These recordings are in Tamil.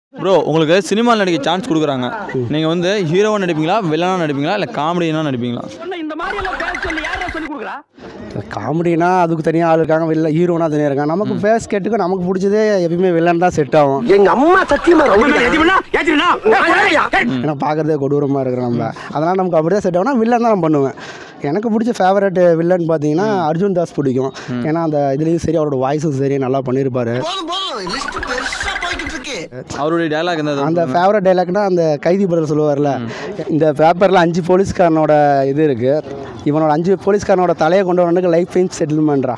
ப்ரோ உங்களுக்கு சினிமாவில் நடிக்க சான்ஸ் கொடுக்குறாங்க நீங்கள் வந்து ஹீரோவாக நடிப்பீங்களா வில்லனாக நடிப்பீங்களா இல்லை காமெடினா நடிப்பீங்களா காமெடினா அதுக்கு தனியாக ஆள் இருக்காங்க வெளில ஹீரோனா தனியாக இருக்காங்க நமக்கு ஃபேஸ் கேட்டுக்கு நமக்கு பிடிச்சதே எப்பயுமே வில்லன் தான் செட் ஆகும் எங்க அம்மா சத்தியமா ஏன்னா பார்க்குறதே கொடூரமாக இருக்கிற நம்ம அதனால் நமக்கு அப்படியே செட் ஆகும்னா வில்லன் தான் நான் பண்ணுவேன் எனக்கு பிடிச்ச ஃபேவரட் வில்லன் பார்த்தீங்கன்னா அர்ஜுன் தாஸ் பிடிக்கும் ஏன்னா அந்த இதுலேயும் சரி அவரோட வாய்ஸும் சரி நல்லா பண்ணியிருப்பாரு போதும் போதும் லிஸ்ட் பெருசா போய்கிட்டு இருக்கு அவருடைய டயலாக் எந்த அந்த ஃபேவரட் டைலாக்னா அந்த கைதி படத்தில் சொல்லுவார்ல இந்த பேப்பரில் அஞ்சு போலீஸ்காரனோட இது இருக்குது இவனோட அஞ்சு போலீஸ்காரனோட தலையை கொண்டு வரணுக்கு லைஃப் டைம் செட்டில்மெண்ட்ரா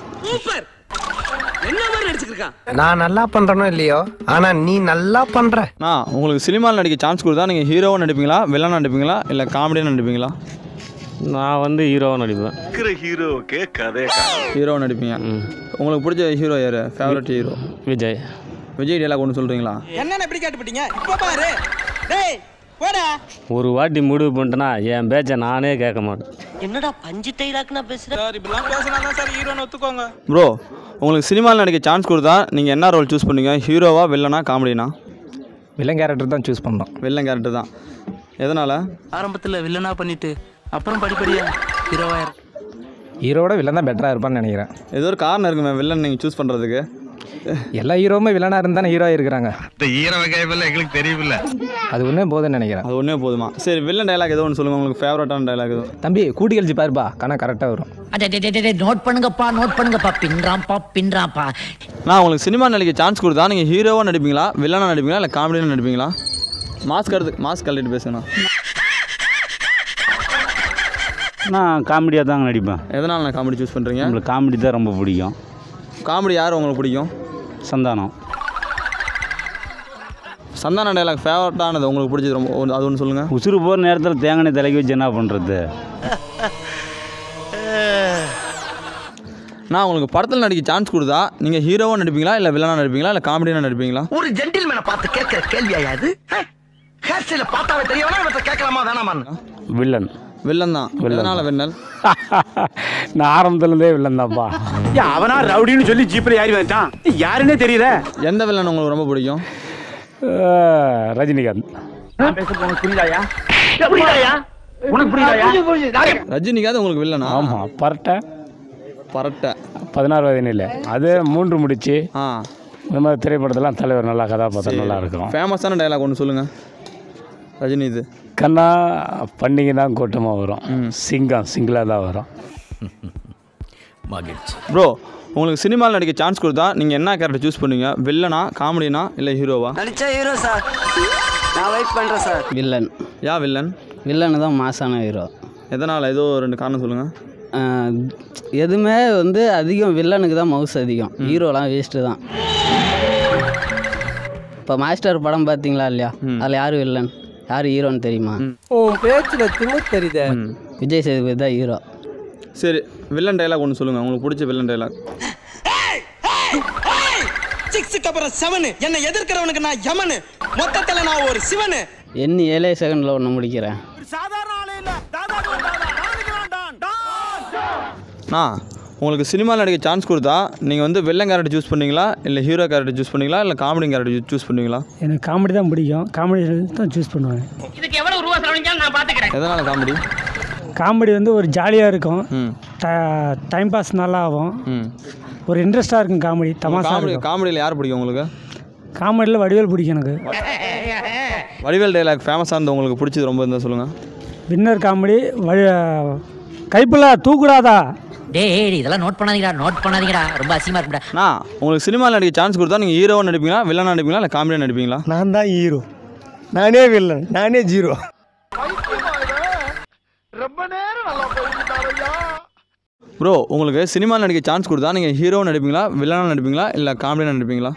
நான் நல்லா பண்றேனோ இல்லையோ ஆனா நீ நல்லா பண்ற நான் உங்களுக்கு சினிமாவில் நடிக்க சான்ஸ் கொடுத்தா நீங்கள் ஹீரோவாக நடிப்பீங்களா வில்லனாக நடிப்பீங்களா இல்லை காமெடியாக நடிப்பீங்களா நான் வந்து ஹீரோவாக நடிப்பேன் ஹீரோவாக நடிப்பீங்க உங்களுக்கு பிடிச்ச ஹீரோ யார் favourite hero Vijay Vijay dialogue ஒன்று சொல்கிறீங்களா என்னன்னு இப்படி கேட்டுப்பிட்டீங்க இப்ப பாரு டேய் போடா ஒரு வாட்டி முடிவு பண்ணிட்டேன்னா என் பேச்சை நானே கேட்க மாட்டேன் என்னடா பஞ்சு டைலாக்னா பேசுற சார் இப்படிலாம் பேசினா தான் சார் ஹீரோன்னு ஒத்துக்கோங்க ப்ரோ உங்களுக்கு சினிமாவில் நடிக்க சான்ஸ் கொடுத்தா நீங்கள் என்ன ரோல் சூஸ் பண்ணுவீங்க ஹீரோவா வில்லனா காமெடினா வில்லன் கேரக்டர் தான் சூஸ் பண்ணோம் வில்லன் கேரக்டர் தான் எதனால் ஆரம்பத்துல வில்லனா பண்ணிட்டு அப்புறம் படிப்படியா ஹீரோவா ஹீரோட வில்லன் தான் பெட்டராக இருப்பான்னு நினைக்கிறேன் ஏதோ ஒரு காரணம் இருக்குமே வில்லன் நீங்கள் சூஸ் பண்ணுறதுக்கு எல்லா ஹீரோவுமே வில்லனாக இருந்தானே ஹீரோ இருக்கிறாங்க எங்களுக்கு தெரியல அது ஒன்றே போதும்னு நினைக்கிறேன் அது ஒன்றே போதுமா சரி வில்லன் டயலாக் ஏதோ ஒன்று சொல்லுங்கள் உங்களுக்கு ஃபேவரட்டான டயலாக் எதுவும் தம்பி கூட்டி கழிச்சு பாருப்பா கணக்கு கரெக்டாக வரும் நோட் பண்ணுங்கப்பா நோட் பண்ணுங்கப்பா பின்றாம்பா பின்றாம்பா நான் உங்களுக்கு சினிமா நடிக்க சான்ஸ் கொடுத்தா நீங்கள் ஹீரோவாக நடிப்பீங்களா வில்லனாக நடிப்பீங்களா இல்லை காமெடியாக நடிப்பீங்களா மாஸ்க் எடுத்து மாஸ்க் கழட்டிட்டு பேசுங்கண்ணா நான் காமெடியாக தாங்க நடிப்பேன் எதனால் நான் காமெடி சூஸ் பண்ணுறீங்க நம்மளுக்கு காமெடி தான் ரொம்ப பிடிக்கும் காமெடி யார் உங்களுக்கு பிடிக்கும் சந்தானம் சந்தான டயலாக் ஃபேவரட்டானது உங்களுக்கு பிடிச்சது ரொம்ப ஒன்று- அது ஒன்று சொல்லுங்கள் உசுறு போகிற நேரத்தில் தேங்காய் தலைக்கு வச்சு என்ன பண்ணுறது நான் உங்களுக்கு படத்தில் நடிக்க சான்ஸ் கொடுத்தா நீங்கள் ஹீரோவாக நடிப்பீங்களா இல்லை வில்லனாக நடிப்பீங்களா இல்லை காமெடியாக நடிப்பீங்களா ஒரு ஜென்டில்மேனை பார்த்து கேட்கிற கேள்வியா இது ஹேர் ஸ்டைல பார்த்தாவே தெரியவனா இவற்றை கேட்கலாமா வேணாமான்னு வில்லன் வில்லன் தான் எதனால் வில்லன் நான் ஆரம்பத்துலேருந்தே வில்லன் தான்ப்பா அவனா ரவுடின்னு சொல்லி ஜீப்ல ஏறி வந்துட்டான் யாருன்னே தெரியல எந்த வில்லன் உங்களுக்கு ரொம்ப பிடிக்கும் அஹ், ரஜினிகாந்த் ரஜினிக்காவது உங்களுக்கு வில்லனா ஆமாம் பரட்டை பரட்டை பதினாறு வயதினில் அது மூன்று முடிச்சு ஆ இந்த மாதிரி திரைப்படத்தெல்லாம் தலைவர் நல்லா கதாபாத்திரம் நல்லா இருக்கும் ஃபேமஸான டயலாக் ஒன்று சொல்லுங்கள் ரஜினி இது கண்ணா பண்டிகை தான் கூட்டமாக வரும் சிங்கம் சிங்கிளாக தான் வரும் ப்ரோ உங்களுக்கு சினிமாவில் நடிக்க சான்ஸ் கொடுத்தா நீங்கள் என்ன கேரக்டர் சூஸ் பண்ணுவீங்க வில்லனா காமெடினா இல்லை ஹீரோவா நடிச்சா ஹீரோ சார் நான் வெயிட் பண்றேன் சார் வில்லன் யா வில்லன் வில்லனு தான் மாசான ஹீரோ எதனால் ஏதோ ரெண்டு காரணம் சொல்லுங்கள் எதுவுமே வந்து அதிகம் வில்லனுக்கு தான் மவுஸ் அதிகம் ஹீரோலாம் வேஸ்ட்டு தான் இப்போ மாஸ்டர் படம் பார்த்தீங்களா இல்லையா அதில் யார் வில்லன் யார் ஹீரோன்னு தெரியுமா உன் பேச்சுல திமு தெரியுதே விஜய் சேதுபதி தான் ஹீரோ சரி வில்லன் டயலாக் ஒன்று சொல்லுங்கள் உங்களுக்கு பிடிச்ச வில்லன் டயலாக் சிக்ஸுக்கு அப்புறம் செவனு என்னை எதிர்க்கிறவனுக்கு நான் யமனு மொத்தத்துல நான் ஒரு சிவனு எண்ணி ஏழே செகண்டில் ஒன்று முடிக்கிறேன் நான் உங்களுக்கு சினிமாவில் நடிக்க சான்ஸ் கொடுத்தா நீங்கள் வந்து வில்லன் கேரக்டர் சூஸ் பண்ணீங்களா இல்லை ஹீரோ கேரக்டர் சூஸ் பண்ணீங்களா இல்லை காமெடி கேரக்டர் சூஸ் பண்ணுவீங்களா எனக்கு காமெடி தான் பிடிக்கும் காமெடி தான் சூஸ் பண்ணுவேன் இதுக்கு எவ்வளவு ரூபா செலவழிஞ்சாலும் நான் பாத்துக்கிறேன் எதனால் காமெடி காமெடி வந்து ஒரு ஜாலியாக இருக்கும் ம் டைம் பாஸ் நல்லா ஆகும் ம் ஒரு இன்ட்ரெஸ்டாக இருக்கும் காமெடி தமாசா காமெடி இருக்கும் காமெடியில் யார் பிடிக்கும் உங்களுக்கு காமெடியில் வடிவேல் பிடிக்கும் எனக்கு வடிவேல் டயலாக் ஃபேமஸாக இருந்த உங்களுக்கு பிடிச்சது ரொம்ப இருந்தால் சொல்லுங்கள் வின்னர் காமெடி வழி கைப்புள்ள தூக்குடாதா டேய் இதெல்லாம் நோட் பண்ணாதீங்கடா நோட் பண்ணாதீங்கடா ரொம்ப அசிங்கமா இருக்குடா நான் உங்களுக்கு சினிமாவில் நடிக்க சான்ஸ் கொடுத்தா நீங்கள் ஹீரோவாக நடிப்பீங்களா வில்லனாக நடிப்பீங்களா இல்லை காமெடியாக நடிப்பீங்களா நான் தான் ஹீரோ நானே வில்லன் நானே ஜீரோ ப்ரோ உங்களுக்கு சினிமாவில் நடிக்க சான்ஸ் கொடுத்தா நீங்கள் ஹீரோவாக நடிப்பீங்களா வில்லனாக நடிப்பீங்களா இல்லை காமெடியாக நடிப்பீங்களா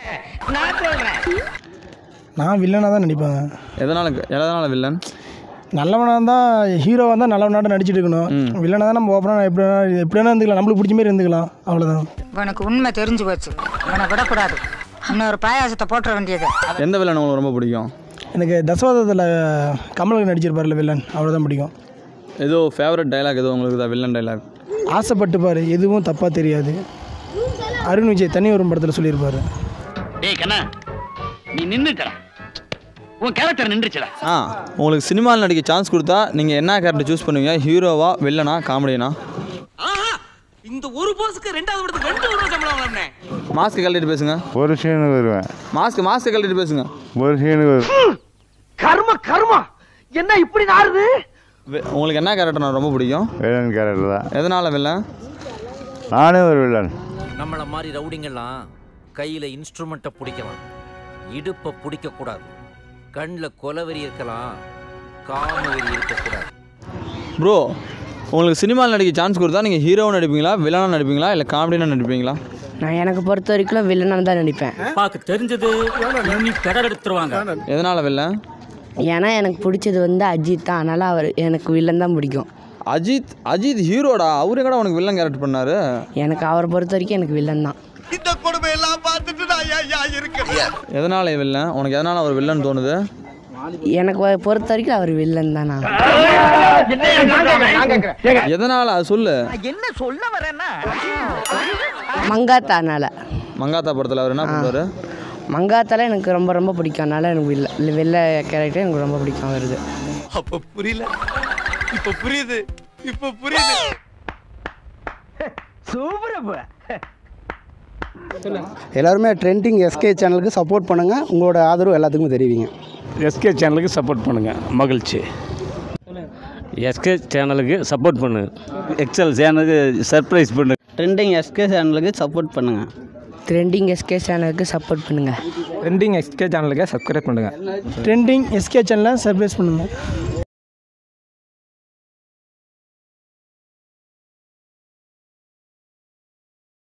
நான் வில்லனாக தான் நடிப்பேன் எதனால் எதனால் வில்லன் நல்லவனாக இருந்தால் ஹீரோவாக இருந்தால் நல்லவனாட்ட நடிச்சிட்டு இருக்கணும் வில்லனாக தான் நம்ம ஓப்பனாக எப்படி வேணா எப்படி வேணா இருந்துக்கலாம் நம்மளுக்கு பிடிச்ச மாதிரி இருந்துக்கலாம் அவ்வளோதான் உனக்கு உண்மை தெரிஞ்சு போச்சு உன்னை விடக்கூடாது இன்னொரு பாயாசத்தை போட்டுற வேண்டியது எந்த வில்லன் உங்களுக்கு ரொம்ப பிடிக்கும் எனக்கு தசவதத்தில் கமலுக்கு நடிச்சிருப்பார்ல வில்லன் அவ்வளோதான் பிடிக்கும் ஏதோ ஃபேவரட் டயலாக் ஏதோ உங்களுக்கு தான் வில்லன் டயலாக் ஆசைப்பட்டு பாரு எதுவும் தப்பாக தெரியாது அருண் விஜய் தனி வரும் படத்தில் சொல்லியிருப்பாரு டேய் கண்ணா நீ நின்னுட்டா உன் கேரக்டர் நின்றுச்சுடா ஆ உங்களுக்கு சினிமாவில் நடிக்க சான்ஸ் கொடுத்தா நீங்கள் என்ன கேரக்டர் சூஸ் பண்ணுவீங்க ஹீரோவா வில்லனா காமெடினா ஆஹா இந்த ஒரு போஸுக்கு ரெண்டாவது படத்துக்கு ரெண்டு ரூபா சம்பளம் வாங்கினேன் மாஸ்க் கழட்டிட்டு பேசுங்க ஒரு சீனுக்கு வருவேன் மாஸ்க் மாஸ்க் கழட்டிட்டு பேசுங்க ஒரு சீனுக்கு வருவேன் கர்ம கர்மா என்ன இப்படி நாருது வி- உங்களுக்கு என்ன கேரக்டர் நான் ரொம்ப பிடிக்கும் வில்லன் கேரக்டர் தான் எதனால் வில்லன் நானே ஒரு வில்லன் நம்மள மாதிரி ரவுடிங்கெல்லாம் கையில இன்ஸ்ட்ருமெண்ட்டை பிடிக்கலாம் இடுப்பை பிடிக்க கூடாது கண்ணில் கொலவெறி இருக்கலாம் காமவெறி இருக்கக்கூடாது ப்ரோ உங்களுக்கு சினிமாவில் நடிக்க சான்ஸ் கொடுத்தா நீங்கள் ஹீரோவும் நடிப்பீங்களா வில்லனாக நடிப்பீங்களா இல்லை காமெடினா நடிப்பீங்களா நான் எனக்கு பொறுத்த வரைக்கும் வில்லனாக தான் நடிப்பேன் பாக்கு தெரிஞ்சது நீ பெடர் எடுத்துருவாங்க எதனால் வில்லன் ஏன்னா எனக்கு பிடிச்சது வந்து அஜித் தான் அதனால் அவர் எனக்கு வில்லன் தான் பிடிக்கும் அஜித் அஜித் ஹீரோடா அவரு கூட உனக்கு வில்லன் கேரக்டர் பண்ணாரு எனக்கு அவரை பொறுத்த வரைக்கும் எனக்கு வில்லன் தான் இந்த கொடுமை எல்லாம் பார்த்துட்டு நான் ஏன் ஏன் இருக்கேன் எதனால் வில்லன் உனக்கு எதனால் அவர் வில்லன் தோணுது எனக்கு வ- பொறுத்த வரைக்கும் அவர் வில்லன் தான் நான் எதனால் அது சொல்லு என்ன சொல்ல வரேன்னா மங்காத்தானால மங்காத்தா படத்தில் அவர் என்ன பண்ணுவார் மங்காத்தால எனக்கு ரொம்ப ரொம்ப பிடிக்கும் அதனால எனக்கு வில்ல வெள்ளை கேரக்டர் எனக்கு ரொம்ப பிடிக்கும் வருது அப்ப புரியல இப்ப புரியுது இப்ப புரியுது சூப்பரப்ப எல்லாருமே ட்ரெண்டிங் எஸ்கே சேனலுக்கு சப்போர்ட் பண்ணுங்கள் உங்களோட ஆதரவு எல்லாத்துக்குமே தெரிவிங்க எஸ்கே சேனலுக்கு சப்போர்ட் பண்ணுங்கள் மகிழ்ச்சி எஸ்கே சேனலுக்கு சப்போர்ட் பண்ணு எக்ஸல் சேனலுக்கு சர்ப்ரைஸ் பண்ணு ட்ரெண்டிங் எஸ்கே சேனலுக்கு சப்போர்ட் பண்ணுங்கள் ட்ரெண்டிங் எஸ்கே சேனலுக்கு சப்போர்ட் பண்ணுங்கள் ட்ரெண்டிங் எஸ்கே சேனலுக்கு சப்ஸ்கிரைப் பண்ணுங்கள் ட்ரெண்டிங் எஸ்கே சேனலை சர்ப்ரைஸ் பண்ணுங்கள்